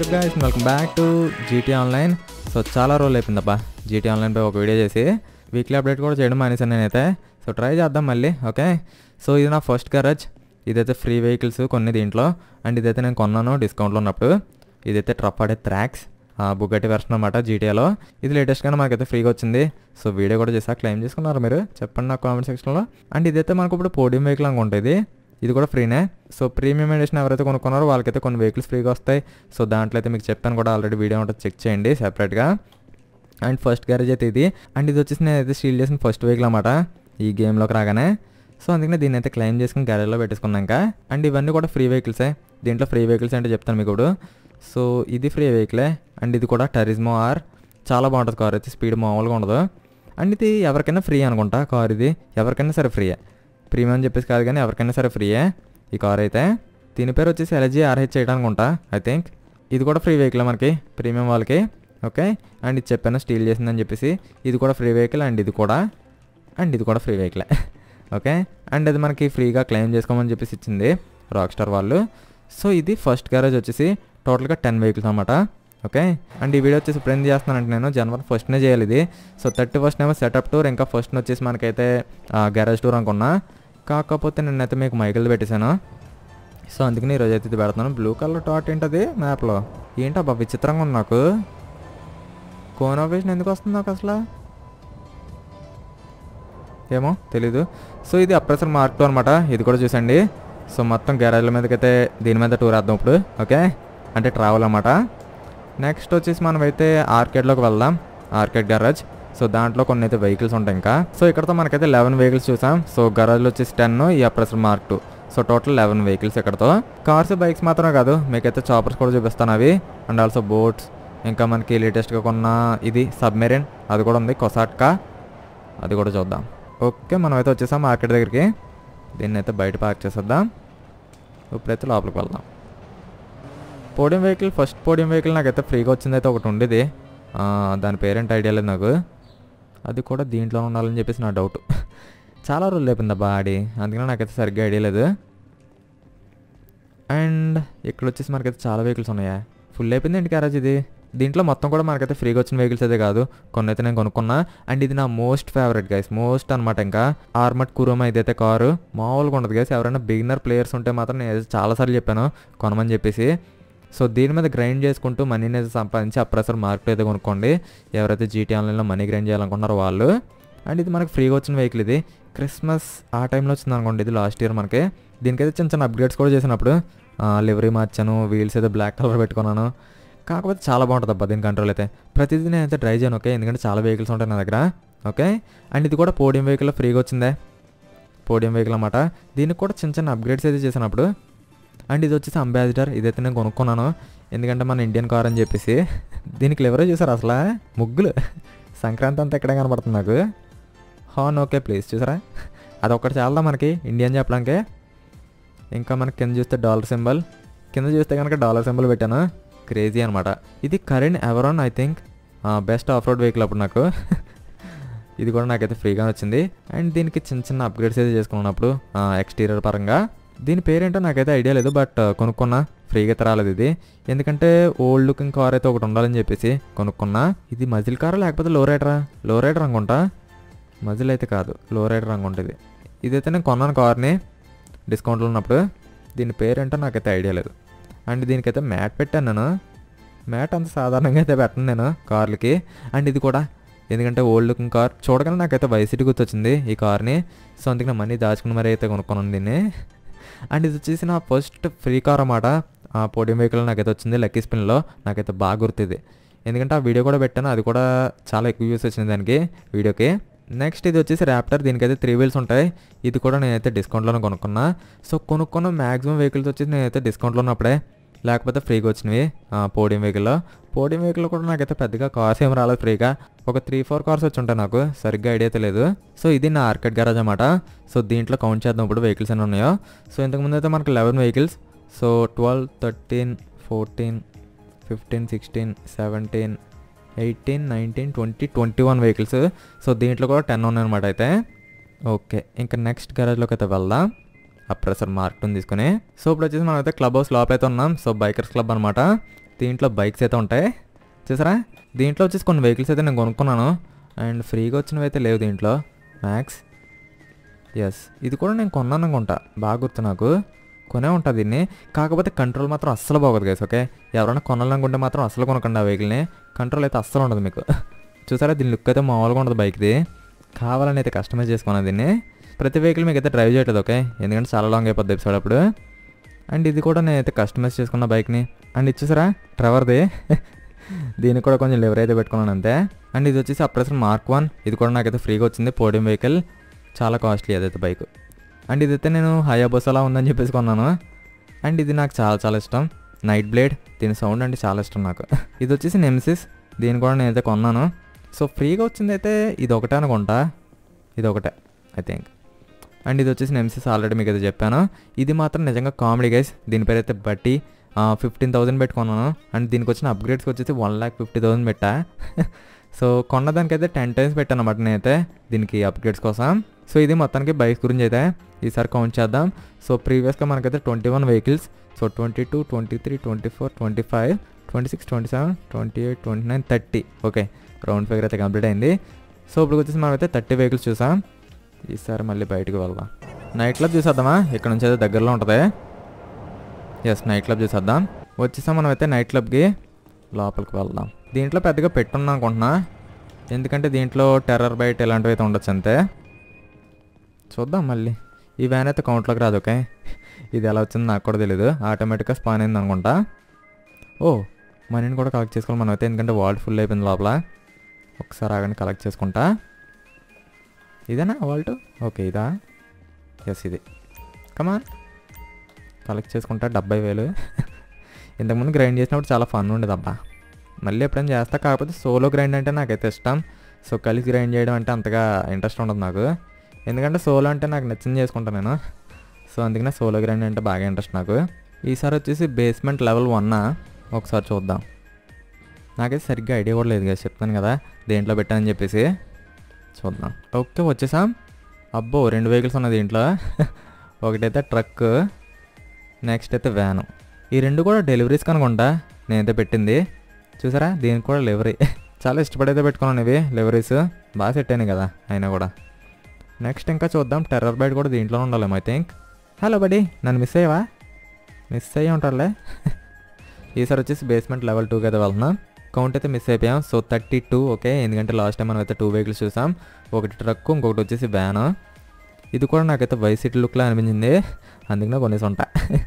Guys welcome back to GT online so చాలా రోజులు అయిపోయిందబ్బా GT ఆన్లైన్పై ఒక వీడియో చేసి వీక్లీ అప్డేట్ కూడా చేయడం మానేసాను నేనైతే సో ట్రై చేద్దాం మళ్ళీ ఓకే సో ఇది నా ఫస్ట్ గరాజ్ ఇదైతే ఫ్రీ వెహికల్స్ కొన్ని దీంట్లో అండ్ ఇదైతే నేను కొన్నాను డిస్కౌంట్లో ఉన్నప్పుడు ఇదైతే ట్రఫాడే ట్రాక్స్ బుగ్గటి వెర్షన్ అనమాట జీటీఏలో ఇది లేటెస్ట్గానే మనకైతే ఫ్రీగా వచ్చింది సో వీడియో కూడా చేసా క్లెయిమ్ చేసుకున్నారు మీరు చెప్పండి నా కామెంట్ సెక్షన్లో అండ్ ఇదైతే మనకు ఇప్పుడు పోడియం వెహికల్ అనుకుంటుంది ఇది కూడా ఫ్రీనే సో ప్రీమియం ఎడిషన్ ఎవరైతే కొనుక్కున్నారో వాళ్ళకైతే కొన్ని వెహికల్స్ ఫ్రీగా వస్తాయి సో దాంట్లో అయితే మీకు చెప్పాను కూడా ఆల్రెడీ వీడియో ఉంటుంది చెక్ చేయండి సెపరేట్గా అండ్ ఫస్ట్ గ్యారేజ్ అయితే ఇది అండ్ ఇది వచ్చేసి నేనైతే స్టీల్ చేసిన ఫస్ట్ వెహికల్ అనమాట ఈ గేమ్లోకి రాగానే సో అందుకనే దీన్ని అయితే క్లెయిమ్ చేసుకుని గ్యారేజ్లో పెట్టేసుకున్నాక అండ్ ఇవన్నీ కూడా ఫ్రీ వెహికల్సే దీంట్లో ఫ్రీ వెహికల్స్ అంటే చెప్తాను మీకు ఇప్పుడు సో ఇది ఫ్రీ వెహికలే అండ్ ఇది కూడా టరిజ్మో ఆర్ చాలా బాగుంటుంది కార్ అయితే స్పీడ్ మామూలుగా ఉండదు అండ్ ఇది ఎవరికైనా ఫ్రీ అనుకుంటా కార్ ఇది ఎవరికైనా సరే ఫ్రీయే ప్రీమియం అని చెప్పేసి కాదు కానీ ఎవరికైనా సరే ఫ్రీయే ఈ కార్ అయితే దీని పేరు వచ్చేసి ఎల్జీ ఆర్హెచ్ చేయడానికి ఉంటా ఐ థింక్ ఇది కూడా ఫ్రీ వెహికల్ మనకి ప్రీమియం వాళ్ళకి ఓకే అండ్ ఇది చెప్పాను స్టీల్ చేసిందని చెప్పేసి ఇది కూడా ఫ్రీ వెహికల్ అండ్ ఇది కూడా అండ్ ఇది కూడా ఫ్రీ వెహికలే ఓకే అండ్ అది మనకి ఫ్రీగా క్లెయిమ్ చేసుకోమని చెప్పేసి ఇచ్చింది రాక్ స్టార్ వాళ్ళు సో ఇది ఫస్ట్ గ్యారేజ్ వచ్చేసి టోటల్గా టెన్ వెహికల్స్ అనమాట ఓకే అండ్ ఈ వీడియో వచ్చేసి ఇప్పుడు ఏం చేస్తున్నానంటే నేను జనవరి ఫస్ట్నే చేయాలి ఇది సో థర్టీ ఫస్ట్ ఏమో సెటప్ టూర్ ఇంకా ఫస్ట్ వచ్చేసి మనకైతే గ్యారేజ్ టూర్ అనుకున్నా కాకపోతే నేనైతే మీకు మైకిల్ పెట్టేశాను సో అందుకని ఈరోజు అయితే ఇది పెడుతున్నాను బ్లూ కలర్ టాట్ ఏంటది మ్యాప్లో ఏంటబ్బా విచిత్రంగా ఉంది నాకు కోనోవేషన్ ఎందుకు వస్తుంది నాకు అసలు ఏమో తెలీదు సో ఇది అప్రెసర్ మార్క్ టూ అనమాట ఇది కూడా చూసండి సో మొత్తం గ్యారేజ్ల మీదకైతే దీని మీద టూర్ వేద్దాం ఇప్పుడు ఓకే అంటే ట్రావెల్ అనమాట నెక్స్ట్ వచ్చేసి మనం అయితే ఆర్కేడ్లోకి వెళ్దాం ఆర్కేడ్ గరాజ్ సో దాంట్లో కొన్ని అయితే వెహికల్స్ ఉంటాయి ఇంకా సో ఇక్కడతో మనకైతే లెవెన్ వెహికల్స్ చూసాం సో గరాజ్లో వచ్చేసి టెన్ ఈ Oppressor Mark two so total eleven vehicles ఇక్కడతో కార్స్ బైక్స్ మాత్రమే కాదు మీకైతే చాపర్స్ కూడా చూపిస్తాను అవి అండ్ ఆల్సో బోట్స్ ఇంకా మనకి లేటెస్ట్గా కొన్న ఇది సబ్మెరీన్ అది కూడా ఉంది కొసాట్కా అది కూడా చూద్దాం ఓకే మనం అయితే వచ్చేసాం మార్కెట్ దగ్గరికి దీన్ని అయితే బయట పార్క్ చేసేద్దాం ఇప్పుడైతే లోపలికి వెళ్దాం podium vehicle first podium vehicle నాకైతే ఫ్రీగా వచ్చింది అయితే ఒకటి ఉండేది ఆ, దాని పేరెంట్ ఐడియా లేదు నాకు అది కూడా దీంట్లో ఉండాలని చెప్పేసి నా డౌట్ చాలా రోజులు లేపింది అబ్బా ఆడి అందుకని నాకైతే సరిగ్గా ఐడియా లేదు అండ్ ఇక్కడ వచ్చేసి మనకైతే చాలా వెహికల్స్ ఉన్నాయా ఫుల్ అయిపోయింది ఏంటి క్యారేజ్ ఇది దీంట్లో మొత్తం కూడా మనకైతే ఫ్రీగా వచ్చిన వెహికల్స్ అయితే కాదు కొన్ని అయితే నేను కొనుక్కున్నా అండ్ ఇది నా మోస్ట్ ఫేవరెట్ గైస్ మోస్ట్ అనమాట ఇంకా ఆర్మట్ కురోమా ఇదైతే కారు మామూలుగా ఉండదు గైస్ ఎవరైనా బిగినర్ ప్లేయర్స్ ఉంటే మాత్రం నేను అయితే చాలాసార్లు చెప్పాను కొనమని చెప్పేసి సో దీని మీద గ్రైండ్ చేసుకుంటూ మనీని అయితే సంపాదించి అప్రెసర్ మార్కెట్ అయితే కొనుక్కోండి ఎవరైతే జీటీ ఆన్లైన్లో మనీ గ్రైండ్ చేయాలనుకుంటున్నారో వాళ్ళు అండ్ ఇది మనకి ఫ్రీగా వచ్చిన వెహికల్ ఇది క్రిస్మస్ ఆ టైంలో వచ్చింది అనుకోండి ఇది లాస్ట్ ఇయర్ మనకి దీనికైతే చిన్న చిన్న అప్గ్రేడ్స్ కూడా చేసినప్పుడు లివరీ మార్చాను వీల్స్ అయితే బ్లాక్ కలర్ పెట్టుకున్నాను కాకపోతే చాలా బాగుంటుంది అబ్బా దీని కంట్రోల్ అయితే ప్రతిదీ నేను అయితే డ్రైవ్ చేయను ఓకే ఎందుకంటే చాలా వెహికల్స్ ఉంటాయి నా దగ్గర ఓకే అండ్ ఇది కూడా పోడియం వెహికల్ ఫ్రీగా వచ్చిందే పోడియం వెహికల్ అన్నమాట దీనికి కూడా చిన్న చిన్న అప్గ్రేడ్స్ అయితే చేసినప్పుడు అండ్ ఇది వచ్చేసి అంబాసిడర్ ఇదైతే నేను కొనుక్కున్నాను ఎందుకంటే మన ఇండియన్ కార్ అని చెప్పేసి దీనికి ఎవరో చూసారు అసలు ముగ్గులు సంక్రాంతి అంతా ఎక్కడే కనబడుతుంది నాకు హార్న్ ఓకే ప్లీజ్ చూసారా అది ఒక్కటి చాలదా మనకి ఇండియన్ చెప్పడానికి ఇంకా మనకి కింద చూస్తే డాలర్ సింబల్ కింద చూస్తే కనుక డాలర్ సింబల్ పెట్టాను క్రేజీ అనమాట ఇది current Everon I think best off road vehicle అప్పుడు నాకు ఇది కూడా నాకైతే ఫ్రీగా వచ్చింది అండ్ దీనికి చిన్న చిన్న అప్గ్రేడ్స్ అయితే చేసుకున్నప్పుడు ఎక్స్టీరియర్ పరంగా దీని పేరేంటో నాకైతే ఐడియా లేదు బట్ కొనుక్కున్నా ఫ్రీగా అయితే రాలేదు ఇది ఎందుకంటే ఓల్డ్ లుకింగ్ కార్ అయితే ఒకటి ఉండాలని చెప్పేసి కొనుక్కున్నా ఇది మజిల్ కారా లేకపోతే లో రైడరా లో రైడర్ అనుకుంటా మజిల్ అయితే కాదు లో రైడర్ అనుకుంటుంది ఇదైతే నేను కొన్నాను కార్ని డిస్కౌంట్లో ఉన్నప్పుడు దీని పేరేంటో నాకైతే ఐడియా లేదు అండ్ దీనికైతే మ్యాట్ పెట్టాను నేను మ్యాట్ అంత సాధారణంగా అయితే పెట్టను నేను కార్లకి అండ్ ఇది కూడా ఎందుకంటే ఓల్డ్ లుకింగ్ కార్ చూడగానే నాకైతే వైసిటీ గుర్తొచ్చింది ఈ కార్ని సో అందుకే నా మనీ దాచుకుని మరీ అయితే కొనుక్కున్నాను దీన్ని అండ్ ఇది వచ్చేసి నా ఫస్ట్ ఫ్రీ కార్ అన్నమాట ఆ పోడియం వెహికల్ నాకైతే వచ్చింది లక్కీ స్పిన్లో నాకైతే బాగా గుర్తుంది ఎందుకంటే ఆ వీడియో కూడా పెట్టాను అది కూడా చాలా ఎక్కువ యూస్ వచ్చింది దానికి వీడియోకి నెక్స్ట్ ఇది వచ్చేసి ర్యాప్టర్ దీనికైతే త్రీ వీల్స్ ఉంటాయి ఇది కూడా నేనైతే డిస్కౌంట్లోనే కొనుక్కున్నా సో కొనుక్కున్న మ్యాక్సిమం వెహికల్స్ వచ్చేసి నేనైతే డిస్కౌంట్లో ఉన్నప్పుడే లేకపోతే ఫ్రీగా వచ్చినవి పోడియం వెహికల్లో పోడియం వెహికల్ కూడా నాకైతే పెద్దగా కార్స్ ఏం రాలేదు ఫ్రీగా ఒక త్రీ ఫోర్ కార్స్ వచ్చి ఉంటాయి నాకు సరిగ్గా ఐడియా అయితే లేదు సో ఇది నా ఆర్కెట్ గరాజ్ అనమాట సో దీంట్లో కౌంట్ చేద్దాం ఇప్పుడు వెహికల్స్ ఎన్ని ఉన్నాయో సో ఇంతకుముందు అయితే మనకి eleven vehicles so twelve thirteen fourteen fifteen sixteen seventeen eighteen nineteen twenty twenty one vehicles so దీంట్లో కూడా టెన్ ఉన్నాయన్నమాట అయితే ఓకే ఇంకా నెక్స్ట్ గరాజ్లోకి అయితే వెళ్దాం అప్రెసర్ మార్క్ తీసుకుని సో ఇప్పుడు వచ్చేసి మనం అయితే క్లబ్ హౌస్ లోపల అయితే ఉన్నాం సో బైకర్స్ క్లబ్ అనమాట దీంట్లో బైక్స్ అయితే ఉంటాయి చూసారా దీంట్లో వచ్చేసి కొన్ని వెహికల్స్ అయితే నేను కొనుక్కున్నాను అండ్ ఫ్రీగా వచ్చినవి అయితే లేవు దీంట్లో మ్యాక్స్ ఎస్ ఇది కూడా నేను కొన్నాను అనుకుంటా బాగా గుర్తు నాకు కొనే ఉంటుంది దీన్ని కాకపోతే కంట్రోల్ మాత్రం అస్సలు బాగోదు గైస్ ఓకే ఎవరైనా కొనాలనుకుంటే మాత్రం అస్సలు కొనకండి ఆ వెహికల్ని కంట్రోల్ అయితే అస్సలు ఉండదు మీకు చూసారా దీని లుక్ అయితే మామూలుగా ఉండదు బైక్ది కావాలని అయితే కస్టమైజ్ చేసుకున్నాను దీన్ని ప్రతి వెహికల్ మీకు అయితే డ్రైవ్ చేయట్లేదు ఓకే ఎందుకంటే చాలా లాంగ్ అయిపోద్ది ఎపిసోడ్ అప్పుడు అండ్ ఇది కూడా నేనైతే కస్టమైజ్ చేసుకున్న బైక్ని అండ్ ఇచ్చేసారా ట్రెవర్ది దీనికి కూడా కొంచెం లివర్ అయితే పెట్టుకున్నాను అంతే అండ్ ఇది వచ్చేసి అప్రెసర్ మార్క్ వన్ ఇది కూడా నాకైతే ఫ్రీగా వచ్చింది పోడియం వెహికల్ చాలా కాస్ట్లీ అదైతే బైక్ అండ్ ఇదైతే నేను హయాబస్ అలా ఉందని చెప్పేసి కొన్నాను అండ్ ఇది నాకు చాలా చాలా ఇష్టం నైట్ బ్లేడ్ దీని సౌండ్ అంటే చాలా ఇష్టం నాకు ఇది వచ్చేసి నెమ్సిస్ దీన్ని కూడా నేనైతే కొన్నాను సో ఫ్రీగా వచ్చింది అయితే ఇది ఒకటే అనుకుంటా ఇది ఒకటే ఐ థింక్ అండ్ ఇది వచ్చేసి నెమ్సిస్ ఆల్రెడీ మీకు అయితే చెప్పాను ఇది మాత్రం నిజంగా కామెడీ గైస్ దీని పేరు అయితే బట్టి ఫిఫ్టీన్ థౌసండ్ పెట్టుకున్నాను అండ్ దీనికి వచ్చిన అప్గ్రేడ్స్కి వచ్చేసి వన్ ల్యాక్ ఫిఫ్టీ థౌసండ్ పెట్టా సో కొన్న దానికైతే టెన్ టైమ్స్ పెట్టాను అన్నమాట నేనైతే దీనికి అప్గ్రేడ్స్ కోసం సో ఇది మొత్తానికి బైక్స్ గురించి అయితే ఈసారి కౌంట్ చేద్దాం సో ప్రీవియస్గా మనకైతే twenty one vehicles so twenty two twenty three twenty four twenty five twenty six twenty seven twenty eight twenty nine thirty okay round figure అయితే కంప్లీట్ అయింది సో ఇప్పుడు వచ్చేసి మనమైతే థర్టీ వెహికల్స్ చూసాం ఈసారి మళ్ళీ బయటకు వెళ్దాం నైట్ క్లబ్ చూసేద్దామా ఇక్కడ నుంచి అయితే దగ్గరలో ఉంటుంది ఎస్ నైట్ క్లబ్ చూసేద్దాం వచ్చేసాం మనం అయితే నైట్ క్లబ్కి లోపలికి వెళ్దాం దీంట్లో పెద్దగా పెట్టున్నాం అనుకుంటున్నా ఎందుకంటే దీంట్లో టెర్రర్ బైట్ ఇలాంటివి అయితే ఉండొచ్చు అంతే చూద్దాం మళ్ళీ ఈ వ్యాన్ అయితే కౌంట్లోకి రాదు ఓకే ఇది ఎలా వచ్చిందో నాకు కూడా తెలియదు ఆటోమేటిక్గా స్పాన్ అయింది అనుకుంటా ఓ మనీని కూడా కలెక్ట్ చేసుకోవాలి మనం అయితే ఎందుకంటే వాల్ట్ ఫుల్ అయిపోయింది లోపల ఒకసారి ఆగండి కలెక్ట్ చేసుకుంటా ఇదేనా వాల్ట్ ఓకే ఇదా ఎస్ ఇది కమాన్ కలెక్ట్ చేసుకుంటా డెబ్బై వేలు ఇంతకుముందు గ్రైండ్ చేసినప్పుడు చాలా ఫన్ ఉండేది అబ్బా మళ్ళీ ఎప్పుడైనా చేస్తా కాకపోతే సోలో గ్రైండ్ అంటే నాకైతే ఇష్టం సో కలిసి గ్రైండ్ చేయడం అంటే అంతగా ఇంట్రెస్ట్ ఉండదు నాకు ఎందుకంటే సోలో అంటే నాకు నచ్చింది చేసుకుంటాను నేను సో అందుకనే సోలో గ్రైండ్ అంటే బాగా ఇంట్రెస్ట్ నాకు ఈసారి వచ్చేసి బేస్మెంట్ లెవెల్ వన్ ఒకసారి చూద్దాం నాకైతే సరిగ్గా ఐడియా కూడా లేదు కదా చెప్తాను కదా దేంట్లో పెట్టానని చెప్పేసి చూద్దాం ఓకే వచ్చేసాం అబ్బో రెండు వెహికల్స్ ఉన్నాయి దీంట్లో ఒకటైతే ట్రక్ నెక్స్ట్ అయితే వ్యాను ఈ రెండు కూడా డెలివరీస్ కనుకుంటా నేనైతే పెట్టింది చూసారా దీనికి కూడా డెలివరీ చాలా ఇష్టపడైతే పెట్టుకున్నాను ఇవి డెలివరీస్ బాగా సెట్ అయినాయి కదా అయినా కూడా నెక్స్ట్ ఇంకా చూద్దాం టెర్రర్ బైట్ కూడా దీంట్లో ఉండాలేమో ఐ థింక్ హలో బడి నన్ను మిస్ అయ్యావా మిస్ అయ్యి ఉంటారులే ఈసారి వచ్చేసి బేస్మెంట్ లెవెల్ టూకి అయితే వెళ్తున్నాం కౌంట్ అయితే మిస్ అయిపోయాం సో థర్టీ టూ ఓకే ఎందుకంటే లాస్ట్ టైం మనం అయితే టూ వెహికల్స్ చూసాం ఒకటి ట్రక్ ఇంకొకటి వచ్చేసి వ్యాన్ ఇది కూడా నాకైతే వై సిటీ లుక్లా అనిపించింది అందుకనే కొనేసి ఉంటా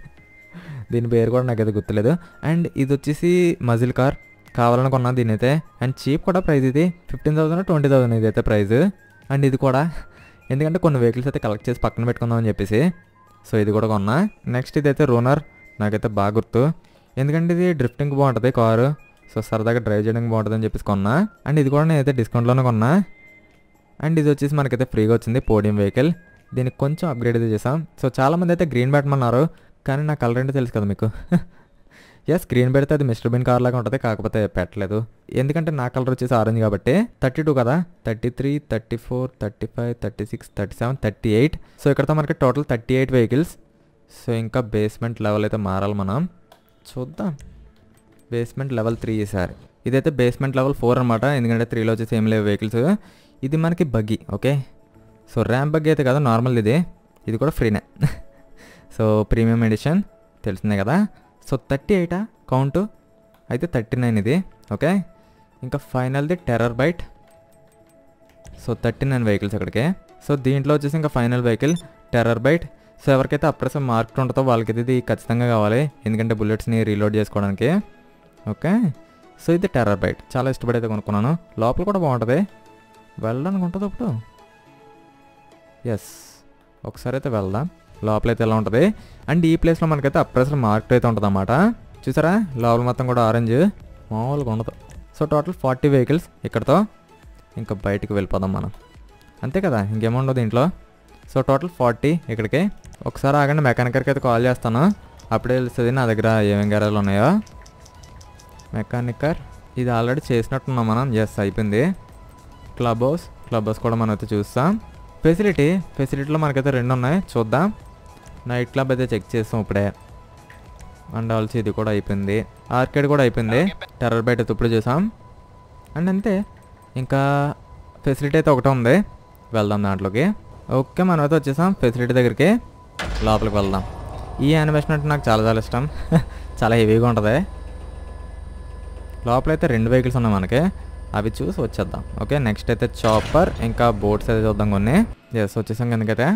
దీని పేరు కూడా నాకైతే గుర్తులేదు అండ్ ఇది వచ్చేసి మజిల్ కార్ కావాలని కొన్నా దీని అయితే అండ్ చీప్ కూడా ప్రైస్ ఇది ఫిఫ్టీన్ థౌసండ్ ట్వంటీ థౌసండ్ ఇది అయితే ప్రైస్ అండ్ ఇది కూడా ఎందుకంటే కొన్ని వెహికల్స్ అయితే కలెక్ట్ చేసి పక్కన పెట్టుకుందామని చెప్పేసి సో ఇది కూడా కొన్నా నెక్స్ట్ ఇదైతే రోనర్ నాకైతే బాగా గుర్తు ఎందుకంటే ఇది డ్రిఫ్టింగ్ బాగుంటుంది కారు సో సరదాగా డ్రైవ్ చేయడానికి బాగుంటుంది అని చెప్పేసి కొన్నా అండ్ ఇది కూడా నేనైతే డిస్కౌంట్లోనే కొన్నా అండ్ ఇది వచ్చేసి మనకైతే ఫ్రీగా వచ్చింది పోడియం వెహికల్ దీనికి కొంచెం అప్గ్రేడ్ అయితే చేసాం సో చాలామంది అయితే గ్రీన్ పెట్టమన్నారు కానీ నా కలర్ ఏంటో తెలుసు కదా మీకు ఎస్ గ్రీన్ పెడితే అది మిస్టర్ బిన్ కార్ లాగా ఉంటుంది కాకపోతే పెట్టలేదు ఎందుకంటే నా కలర్ వచ్చేసి ఆరెంజ్ కాబట్టి థర్టీ టూ కదా thirty three thirty four thirty five thirty six thirty seven thirty eight so ఇక్కడతో మనకి total thirty eight vehicles so ఇంకా బేస్మెంట్ లెవెల్ అయితే మారాలి మనం చూద్దాం బేస్మెంట్ లెవెల్ త్రీ ఈసారి ఇదైతే బేస్మెంట్ లెవెల్ ఫోర్ అనమాట ఎందుకంటే త్రీలో వచ్చేసి ఏం లేవు వెహికల్స్ ఇది మనకి buggy okay so ramp buggy అయితే కదా నార్మల్ ఇది ఇది కూడా ఫ్రీనే సో ప్రీమియం ఎడిషన్ తెలిసిందే కదా సో థర్టీ ఎయిటా కౌంటు అయితే థర్టీ నైన్ ఇది ఓకే ఇంకా ఫైనల్ది Terrorbyte so thirty nine vehicles ఇక్కడికి సో దీంట్లో వచ్చేసి ఇంకా final vehicle Terrorbyte so ఎవరికైతే అప్రెస్ మార్క్ ఉంటుందో వాళ్ళకి ఇది ఖచ్చితంగా కావాలి ఎందుకంటే బుల్లెట్స్ని రీలోడ్ చేసుకోవడానికి ఓకే సో ఇది టెర్రర్ బైట్ చాలా ఇష్టపడి అయితే కొనుక్కున్నాను లోపల కూడా బాగుంటుంది వెళ్ళడానికి ఉంటుంది ఇప్పుడు ఎస్ ఒకసారి అయితే వెళ్దాం లోపల అయితే ఎలా ఉంటుంది అండ్ ఈ ప్లేస్లో మనకైతే అప్రెసర్ మార్క్ అయితే ఉంటుంది అన్నమాట చూసారా లోపల మొత్తం కూడా ఆరెంజ్ మామూలుగా ఉండదు సో టోటల్ ఫార్టీ వెహికల్స్ ఇక్కడతో ఇంకా బయటికి వెళ్ళిపోదాం మనం అంతే కదా ఇంకేముండదు దీంట్లో సో టోటల్ ఫార్టీ ఇక్కడికి ఒకసారి ఆగండి మెకానికర్కి అయితే కాల్ చేస్తాను అప్పుడే తెలుస్తుంది నా దగ్గర ఏమేం గేరాలు ఉన్నాయో మెకానికర్ ఇది ఆల్రెడీ చేసినట్టున్నాం మనం ఎస్ అయిపోయింది క్లబ్ హౌస్ క్లబ్ హౌస్ కూడా మనం అయితే చూస్తాం ఫెసిలిటీ ఫెసిలిటీలో మనకైతే రెండు ఉన్నాయి చూద్దాం నైట్ క్లబ్ అయితే చెక్ చేస్తాం ఇప్పుడే అండ్ ఆల్సో ఇది కూడా అయిపోయింది ఆర్కేడ్ కూడా అయిపోయింది టెర్రర్ బయట ఇప్పుడు చూసాం అండ్ అంతే ఇంకా ఫెసిలిటీ అయితే ఒకటే ఉంది వెళ్దాం దాంట్లోకి ఓకే మనం అయితే వచ్చేసాం ఫెసిలిటీ దగ్గరికి లోపలికి వెళ్దాం ఈ యానిమేషన్ అంటే నాకు చాలా చాలా ఇష్టం చాలా హెవీగా ఉంటుంది లోపలైతే రెండు వెహికల్స్ ఉన్నాయి మనకి అవి చూసి వచ్చేద్దాం ఓకే నెక్స్ట్ అయితే చాపర్ ఇంకా బోట్స్ అయితే చూద్దాం కొన్ని ఎస్ వచ్చేసాం కిందకైతే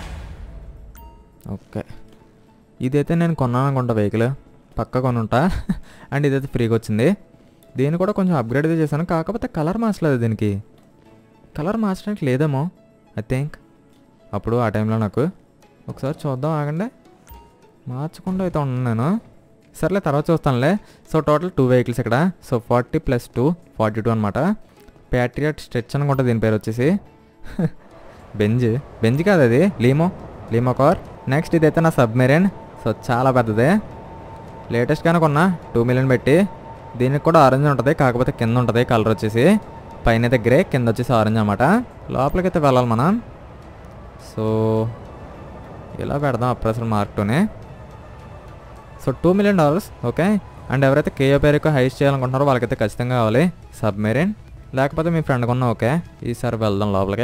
ఓకే ఇదైతే నేను కొన్నాను అనుకుంటా వెహికల్ పక్క కొనుంటా అండ్ ఇదైతే ఫ్రీగా వచ్చింది దీన్ని కూడా కొంచెం అప్గ్రేడ్ అయితే చేశాను కాకపోతే కలర్ మార్చలేదు దీనికి కలర్ మార్చడానికి లేదేమో ఐ థింక్ అప్పుడు ఆ టైంలో నాకు ఒకసారి చూద్దాం ఆగండి మార్చకుండా అయితే ఉన్నాను నేను సర్లే తర్వాత చూస్తానులే సో టోటల్ టూ వెహికల్స్ ఇక్కడ so forty plus two forty two అనమాట ప్యాట్రియట్ స్ట్రెచ్ అనుకుంటా దీని పేరు వచ్చేసి బెంజ్ బెంజ్ కాదు అది లీమో లీమో కార్ నెక్స్ట్ ఇదైతే నా సబ్మెరైన్ సో చాలా పెద్దదే లేటెస్ట్గానే కొన్నా టూ మిలియన్ పెట్టి దీనికి కూడా ఆరెంజ్ ఉంటుంది కాకపోతే కింద ఉంటుంది కలర్ వచ్చేసి పైన అయితే గ్రే కింద వచ్చేసి ఆరెంజ్ అనమాట లోపలికి అయితే వెళ్ళాలి మనం సో ఇలా పెడదాం అప్రెసర్ మార్క్తోనే so two million dollars okay and ఎవరైతే కేయో పేరుకు హైస్ట్ చేయాలనుకుంటున్నారో వాళ్ళకైతే ఖచ్చితంగా కావాలి సబ్మెరీన్ లేకపోతే మీ ఫ్రెండ్ కొన్నా ఓకే ఈసారి వెళ్దాం లోపలికి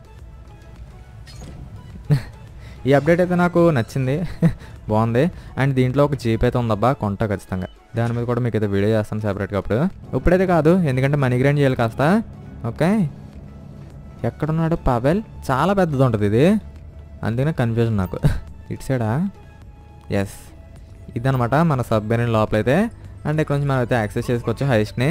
ఈ అప్డేట్ అయితే నాకు నచ్చింది బాగుంది అండ్ దీంట్లో ఒక జీప్ అయితే ఉందబ్బా కొంట ఖచ్చితంగా దాని మీద కూడా మీకు అయితే వీడియో చేస్తాను సెపరేట్గా అప్పుడు ఇప్పుడైతే కాదు ఎందుకంటే మనీ గ్రైండ్ చేయాలి కాస్త ఓకే ఎక్కడున్నాడు పవెల్ చాలా పెద్దది ఉంటుంది ఇది అందుకనే కన్ఫ్యూజన్ నాకు ఇటు సైడా ఎస్ ఇదనమాట మన సబ్మెరీన్ లోపలైతే అండ్ ఇక్కడ నుంచి మనం అయితే యాక్సెస్ చేసుకోవచ్చు హైస్ట్ని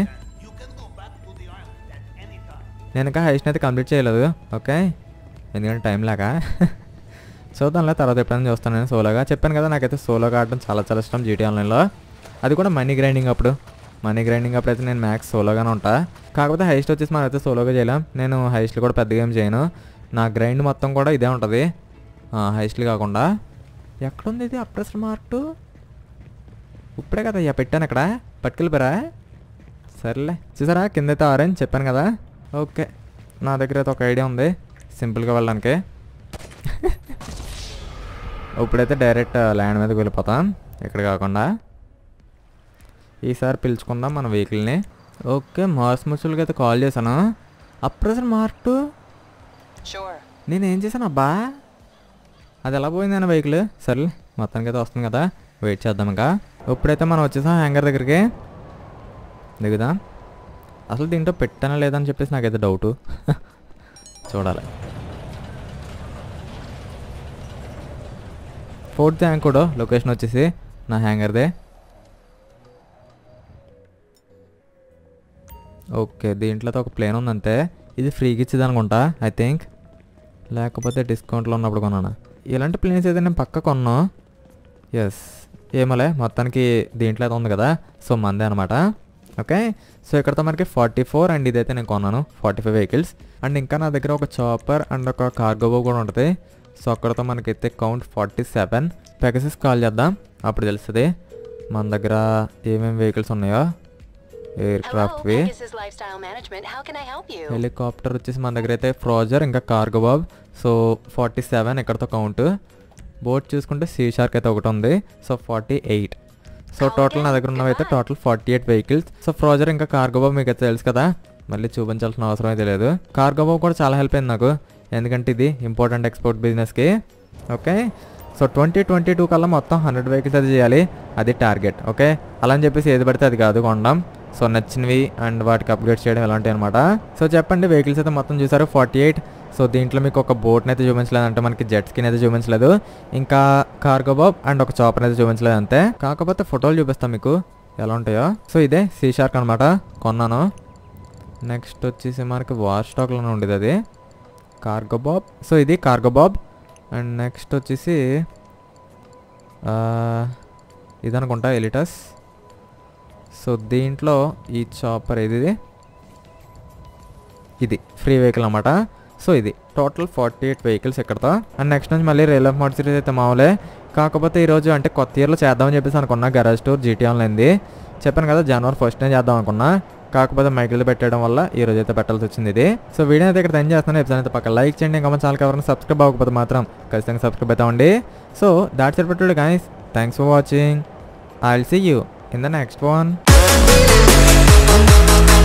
నేను ఇంకా హైస్ట్ని అయితే కంప్లీట్ చేయలేదు ఓకే ఎందుకంటే టైం లేక చూద్దాంలే తర్వాత ఎప్పుడైనా చూస్తాను నేను సోలోగా చెప్పాను కదా నాకైతే సోలోగా ఆడడం చాలా చాలా ఇష్టం జీటీ ఆన్లైన్లో అది కూడా మనీ గ్రైండింగ్ అప్పుడు మనీ గ్రైండింగ్ అప్పుడు అయితే నేను మ్యాక్స్ సోలోగానే ఉంటా కాకపోతే హైస్ట్ వచ్చేసి మనం అయితే సోలోగా చేయలేం నేను హైస్ట్లు కూడా పెద్దగా ఏం చేయను నా గ్రైండ్ మొత్తం కూడా ఇదే ఉంటుంది హైస్ట్లు కాకుండా ఎక్కడుంది ఇది అప్రెసర్ మార్క్ ఇప్పుడే కదా అయ్యా పెట్టాను అక్కడ పట్టుకెళ్ళిపోరా సర్లే చూసారా కింద అయితే ఆరెంజ్ చెప్పాను కదా ఓకే నా దగ్గర అయితే ఒక ఐడియా ఉంది సింపుల్గా వెళ్ళడానికి ఇప్పుడైతే డైరెక్ట్ ల్యాండ్ మీదకి వెళ్ళిపోతాం ఇక్కడ కాకుండా ఈసారి పిలుచుకుందాం మన వెహికల్ని ఓకే మార్స్ ముచ్చులకి అయితే కాల్ చేశాను అప్రెసర్ మార్క్ Sure. నేను ఏం చేశాను అబ్బా అది ఎలా పోయింది అన్న వెహికల్ సర్లే మొత్తానికి అయితే వస్తుంది కదా వెయిట్ చేద్దాం ఇంకా ఇప్పుడైతే మనం వచ్చేసాం హ్యాంగర్ దగ్గరికి దిగుదా అసలు దీంట్లో పెట్టానా లేదని చెప్పేసి నాకైతే డౌటు చూడాలి ఫోర్త్ హ్యాంగ్ కూడా లొకేషన్ వచ్చేసి నా హ్యాంగర్దే ఓకే దీంట్లో అయితే ఒక ప్లేన్ ఉందంతే ఇది ఫ్రీగా ఇచ్చేది అనుకుంటా ఐ థింక్ లేకపోతే డిస్కౌంట్లో ఉన్నప్పుడు కొన్నాను ఇలాంటి ప్లేన్స్ అయితే నేను పక్క కొన్నా ఎస్ ఏమలే మొత్తానికి దీంట్లో అయితే ఉంది కదా సో మందే అనమాట ఓకే సో ఇక్కడతో మనకి ఫార్టీ ఫోర్ అండ్ ఇదైతే నేను కొన్నాను ఫార్టీ ఫైవ్ వెహికల్స్ అండ్ ఇంకా నా దగ్గర ఒక చాపర్ అండ్ ఒక కార్గో కూడా ఉంటుంది సో అక్కడతో మనకైతే count forty seven Pegasus call చేద్దాం అప్పుడు తెలుస్తుంది మన దగ్గర ఏమేమి వెహికల్స్ ఉన్నాయో ఎయిర్ Hello, క్రాఫ్ట్వి Pegasus Lifestyle Management. How can I help you? Helicopter వచ్చేసి మన దగ్గర అయితే ఫ్రోజర్ ఇంకా cargo Bob so forty seven ఇక్కడతో కౌంట్ బోట్ చూసుకుంటే సీ షార్క్ అయితే ఒకటి ఉంది so forty eight so total నా దగ్గర ఉన్నవి అయితే total forty eight vehicles so Frogger ఇంకా కార్గో బాబ్ మీకు అయితే తెలుసు కదా మళ్ళీ చూపించాల్సిన అవసరం అయితే లేదు కార్గో బాబ్ కూడా చాలా హెల్ప్ అయింది నాకు ఎందుకంటే ఇది ఇంపార్టెంట్ ఎక్స్పోర్ట్ బిజినెస్కి okay so twenty twenty two కల్లా మొత్తం హండ్రెడ్ వెహికల్స్ అది చేయాలి అది టార్గెట్ ఓకే అలా అని చెప్పేసి ఏది పడితే అది కాదు కొండం సో నచ్చినవి అండ్ వాటికి అప్గ్రేడ్ చేయడం ఇలాంటివి అనమాట సో చెప్పండి వెహికల్స్ అయితే మొత్తం చూసారు ఫార్టీ ఎయిట్ సో దీంట్లో మీకు ఒక బోట్ని అయితే చూపించలేదు అంటే మనకి జెట్ స్కిన్ అయితే చూపించలేదు ఇంకా కార్గో బాబ్ అండ్ ఒక చాపర్ అయితే చూపించలేదు అంతే కాకపోతే ఫోటోలు చూపిస్తాం మీకు ఎలా ఉంటాయో సో ఇదే సీ షార్క్ అనమాట కొన్నాను నెక్స్ట్ వచ్చేసి మనకి వార్ స్టాక్లోనే ఉండేది అది కార్గో బాబ్ సో ఇది కార్గో బాబ్ అండ్ నెక్స్ట్ వచ్చేసి ఆ, ఇదనుకుంటా ఎలిటస్ సో దీంట్లో ఈ చాపర్ ఏది ఇది ఇది ఫ్రీ వెహికల్ అనమాట సో ఇది టోటల్ ఫార్టీ ఎయిట్ వెహికల్స్ ఇక్కడతో అండ్ నెక్స్ట్ నుంచి మళ్ళీ రైల్ ఆఫ్ మోడ్ సిరీస్ అయితే మామూలే కాకపోతే ఈరోజు అంటే కొత్త ఇయర్లో చేద్దామని చెప్పేసి అనుకున్నా గరాజ్ టూర్ జీటీ ఆన్లైన్ది చెప్పాను కదా జనవరి ఫస్ట్నే చేద్దాం అనుకున్నా కాకపోతే మైకిల్ పెట్టడం వల్ల ఈ రోజు అయితే పెట్టాల్సి వచ్చింది ఇది సో వీడియో అయితే ఇక్కడ ఎండ్ చేస్తున్నాను ఎపిసోడ్ అయితే పక్క లైక్ చేయండి ఇంకా మన ఛానల్కి ఎవరైనా సబ్స్క్రైబ్ అవ్వకపోతే మాత్రం ఖచ్చితంగా సబ్స్క్రైబ్ అవుతామండి సో దాట్స్ ఇట్ పెట్టుడు guys thanks for watching I will see you in the next one